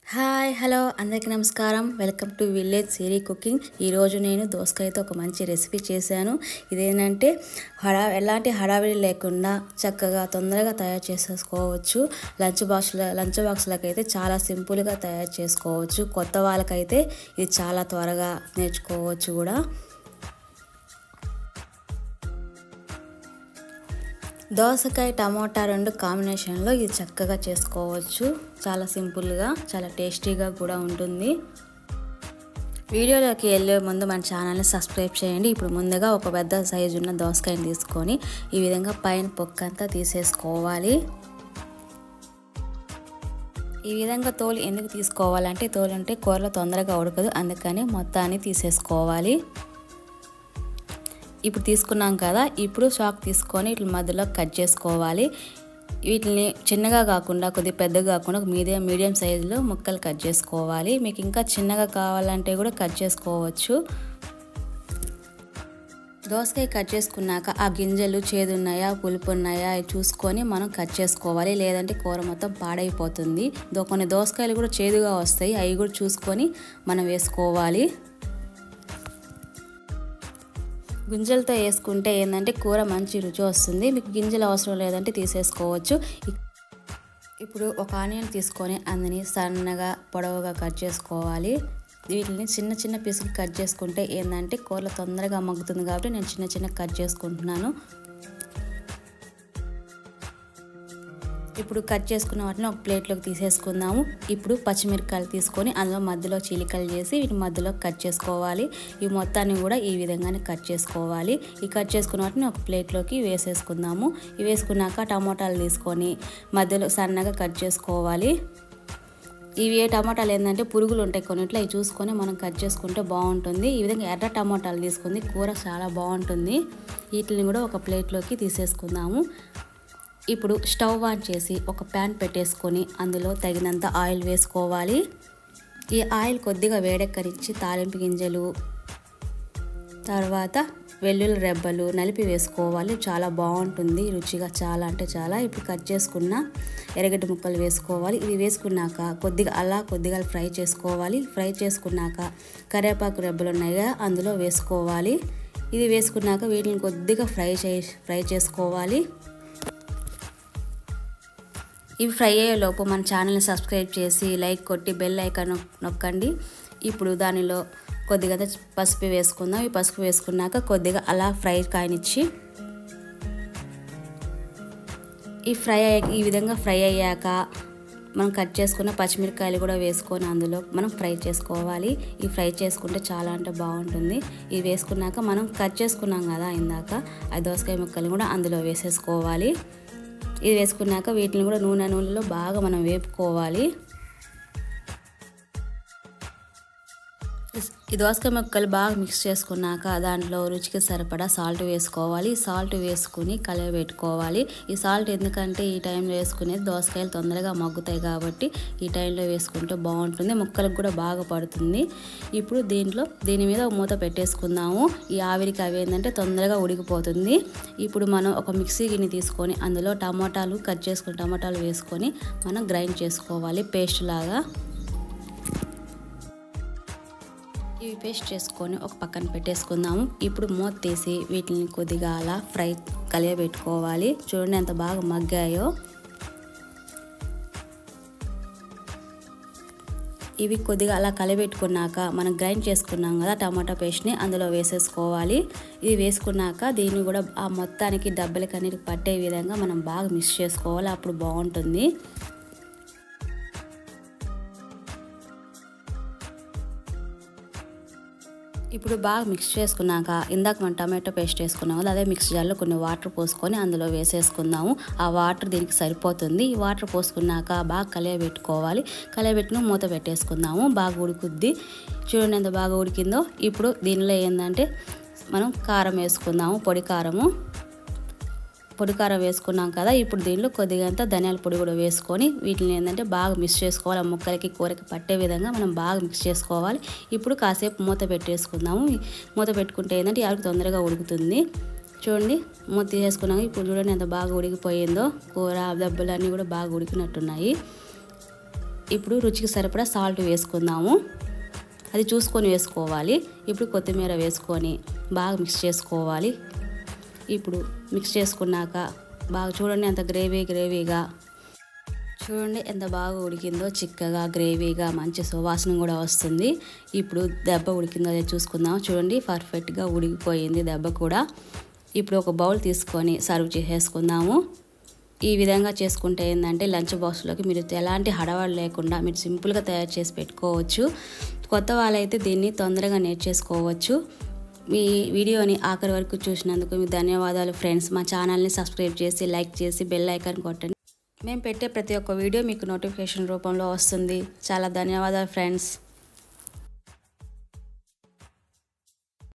hi hello అందరికీ నమస్కారం welcome to village Siri cooking ఈరోజు నేను దోసకాయతో ఒక మంచి రెసిపీ చేశాను ఇదేంటంటే హడా ఎలాంటి హడావిడి లేకుండా చక్కగా తొందరగా తయారు చేసేసుకోవచ్చు లంచ్ బాక్స్లో లంచ్ బాక్స్లకు అయితే చాలా సింపుల్గా తయారు చేసుకోవచ్చు కొత్త వాళ్ళకైతే ఇది చాలా త్వరగా నేర్చుకోవచ్చు కూడా దోసకాయ టమోటా రెండు కాంబినేషన్లో ఇది చక్కగా చేసుకోవచ్చు చాలా సింపుల్గా చాలా టేస్టీగా కూడా ఉంటుంది వీడియోలోకి వెళ్ళే ముందు మన ఛానల్ని సబ్స్క్రైబ్ చేయండి ఇప్పుడు ముందుగా ఒక పెద్ద సైజు ఉన్న దోసకాయని తీసుకొని ఈ విధంగా పైన పొక్కంతా తీసేసుకోవాలి ఈ విధంగా తోలు ఎందుకు తీసుకోవాలంటే తోలు ఉంటే కూరలో తొందరగా ఉడకదు అందుకని మొత్తాన్ని తీసేసుకోవాలి ఇప్పుడు తీసుకున్నాం కదా ఇప్పుడు చాక్ తీసుకొని ఇట్లా మధ్యలో కట్ చేసుకోవాలి వీటిని చిన్నగా కాకుండా కొద్దిగా పెద్దగా కాకుండా మీడియం మీడియం సైజులో ముక్కలు కట్ చేసుకోవాలి మీకు ఇంకా చిన్నగా కావాలంటే కూడా కట్ చేసుకోవచ్చు దోసకాయ కట్ చేసుకున్నాక ఆ గింజలు చేదున్నాయా పులుపు ఉన్నాయా చూసుకొని మనం కట్ చేసుకోవాలి లేదంటే కూర మొత్తం పాడైపోతుంది కొన్ని దోసకాయలు కూడా చేదుగా వస్తాయి అవి కూడా చూసుకొని మనం వేసుకోవాలి గింజలతో వేసుకుంటే ఏంటంటే కూర మంచి రుచి వస్తుంది మీకు గింజలు అవసరం లేదంటే తీసేసుకోవచ్చు ఇప్పుడు ఒక ఆనియన్ తీసుకొని అందుని సన్నగా పొడవుగా కట్ చేసుకోవాలి వీటిని చిన్న చిన్న పీసులు కట్ చేసుకుంటే ఏంటంటే కూరలో తొందరగా మగ్గుతుంది కాబట్టి నేను చిన్న చిన్న కట్ చేసుకుంటున్నాను ఇప్పుడు కట్ చేసుకున్న వాటిని ఒక ప్లేట్లోకి తీసేసుకుందాము ఇప్పుడు పచ్చిమిరపకాయలు తీసుకొని అందులో మధ్యలో చీలికలు చేసి వీటి మధ్యలో కట్ చేసుకోవాలి ఈ మొత్తాన్ని కూడా ఈ విధంగానే కట్ చేసుకోవాలి ఈ కట్ చేసుకున్న వాటిని ఒక ప్లేట్లోకి వేసేసుకుందాము ఇవి వేసుకున్నాక టమోటాలు తీసుకొని మధ్యలో సన్నగా కట్ చేసుకోవాలి ఇవి ఏ టమాటాలు ఏంటంటే పురుగులు ఉంటాయి కొన్నిట్లో అవి చూసుకొని మనం కట్ చేసుకుంటే బాగుంటుంది ఈ విధంగా ఎర్ర టమాటాలు తీసుకుంది కూర చాలా బాగుంటుంది వీటిని కూడా ఒక ప్లేట్లోకి తీసేసుకుందాము ఇప్పుడు స్టవ్ ఆన్ చేసి ఒక ప్యాన్ పెట్టేసుకొని అందులో తగినంత ఆయిల్ వేసుకోవాలి ఈ ఆయిల్ కొద్దిగా వేడెక్కనిచ్చి తాలింపు గింజలు తర్వాత వెల్లుల్లి రెబ్బలు నలిపి వేసుకోవాలి చాలా బాగుంటుంది రుచిగా చాలా అంటే చాలా ఇప్పుడు కట్ చేసుకున్న ఎర్రగడ్డ ముక్కలు వేసుకోవాలి ఇది వేసుకున్నాక కొద్దిగా అలా కొద్దిగా ఫ్రై చేసుకోవాలి ఫ్రై చేసుకున్నాక కరివేపాకు రెబ్బలు ఉన్నాయి కదా అందులో వేసుకోవాలి ఇది వేసుకున్నాక వీటిని కొద్దిగా ఫ్రై చే ఫ్రై చేసుకోవాలి ఇవి ఫ్రై అయ్యేలోపు మన ఛానల్ని సబ్స్క్రైబ్ చేసి లైక్ కొట్టి బెల్ ఐకాన్ నొక్కండి ఇప్పుడు దానిలో కొద్దిగా పసుపు వేసుకుందాం ఈ పసుపు వేసుకున్నాక కొద్దిగా అలా ఫ్రై కాయనిచ్చి ఈ ఫ్రై ఈ విధంగా ఫ్రై అయ్యాక మనం కట్ చేసుకున్న పచ్చిమిరకాయలు కూడా వేసుకొని అందులో మనం ఫ్రై చేసుకోవాలి ఈ ఫ్రై చేసుకుంటే చాలా అంటే బాగుంటుంది ఇది వేసుకున్నాక మనం కట్ చేసుకున్నాం కదా ఇందాక ఆ దోసకాయ ముక్కలు కూడా అందులో వేసేసుకోవాలి ఇది వేసుకున్నాక వీటిని కూడా నూనె నూనెలో బాగా మనం వేపుకోవాలి ఈ దోసకాయ ముక్కలు బాగా మిక్స్ చేసుకున్నాక దాంట్లో రుచికి సరిపడా సాల్ట్ వేసుకోవాలి సాల్ట్ వేసుకుని కలయబెట్టుకోవాలి ఈ సాల్ట్ ఎందుకంటే ఈ టైంలో వేసుకునేది దోసకాయలు తొందరగా మగ్గుతాయి కాబట్టి ఈ టైంలో వేసుకుంటే బాగుంటుంది ముక్కలకు కూడా బాగా పడుతుంది ఇప్పుడు దీంట్లో దీని మీద మూత పెట్టేసుకుందాము ఈ ఆవిరికి అవి ఏంటంటే తొందరగా ఉడికిపోతుంది ఇప్పుడు మనం ఒక మిక్సీ గిన్నె తీసుకొని అందులో టమాటాలు కట్ చేసుకుని టమాటాలు వేసుకొని మనం గ్రైండ్ చేసుకోవాలి పేస్ట్ లాగా ఇవి పేస్ట్ చేసుకొని ఒక పక్కన పెట్టేసుకుందాము ఇప్పుడు మూత తీసి వీటిని కొద్దిగా అలా ఫ్రై కలియబెట్టుకోవాలి చూడండి ఎంత బాగా మగ్గాయో ఇవి కొద్దిగా అలా కలిపెట్టుకున్నాక మనం గ్రైండ్ చేసుకున్నాం కదా టమాటా పేస్ట్ని అందులో వేసేసుకోవాలి ఇది వేసుకున్నాక దీన్ని కూడా ఆ మొత్తానికి డబ్బలకి అన్నిటికి పట్టే విధంగా మనం బాగా మిక్స్ చేసుకోవాలి అప్పుడు బాగుంటుంది ఇప్పుడు బాగా మిక్స్ చేసుకున్నాక ఇందాక మనం టమాటో పేస్ట్ వేసుకున్నాం కదా అదే మిక్స్ జార్లో కొన్ని వాటర్ పోసుకొని అందులో వేసేసుకుందాము ఆ వాటర్ దీనికి సరిపోతుంది ఈ వాటర్ పోసుకున్నాక బాగా కలియబెట్టుకోవాలి కలియబెట్టుకుని మూత పెట్టేసుకుందాము బాగా ఉడుకుద్ది చూడండి ఎంత బాగా ఉడికిందో ఇప్పుడు దీనిలో ఏంటంటే మనం కారం వేసుకుందాము పొడి కారము పొడి కారం వేసుకున్నాం కదా ఇప్పుడు దీనిలో కొద్దిగా అంతా ధనియాల పొడి కూడా వేసుకొని వీటిని ఏంటంటే బాగా మిక్స్ చేసుకోవాలి ఆ ముక్కలకి కూరకి పట్టే విధంగా మనం బాగా మిక్స్ చేసుకోవాలి ఇప్పుడు కాసేపు మూత పెట్టేసుకుందాము మూత పెట్టుకుంటే ఏంటంటే యాలకు తొందరగా ఉడుకుతుంది చూడండి మూత తీసేసుకున్నాక ఇప్పుడు చూడండి ఎంత బాగా ఉడికిపోయిందో కూర దెబ్బలు అన్నీ కూడా బాగా ఉడికినట్టున్నాయి ఇప్పుడు రుచికి సరిపడా సాల్ట్ వేసుకుందాము అది చూసుకొని వేసుకోవాలి ఇప్పుడు కొత్తిమీర వేసుకొని బాగా మిక్స్ చేసుకోవాలి ఇప్పుడు మిక్స్ చేసుకున్నాక బాగా చూడండి ఎంత గ్రేవీ గ్రేవీగా చూడండి ఎంత బాగా ఉడికిందో చిక్కగా గ్రేవీగా మంచి సువాసన కూడా వస్తుంది ఇప్పుడు దెబ్బ ఉడికిందో లేదో చూసుకుందాం చూడండి పర్ఫెక్ట్గా ఉడికిపోయింది దెబ్బ కూడా ఇప్పుడు ఒక బౌల్ తీసుకొని సర్వ్ చేసేసుకుందాము ఈ విధంగా చేసుకుంటే ఏంటంటే లంచ్ బాక్స్లోకి మీరు ఎలాంటి హడవాడు లేకుండా మీరు సింపుల్గా తయారు చేసి పెట్టుకోవచ్చు కొత్త వాళ్ళైతే దీన్ని తొందరగా నేర్చేసుకోవచ్చు మీ వీడియోని ఆఖరి వరకు చూసినందుకు మీకు ధన్యవాదాలు ఫ్రెండ్స్ మా ఛానల్ని సబ్స్క్రైబ్ చేసి లైక్ చేసి బెల్ ఐకాన్ కొట్టండి మేము పెట్టే ప్రతి ఒక్క వీడియో మీకు నోటిఫికేషన్ రూపంలో వస్తుంది చాలా ధన్యవాదాలు ఫ్రెండ్స్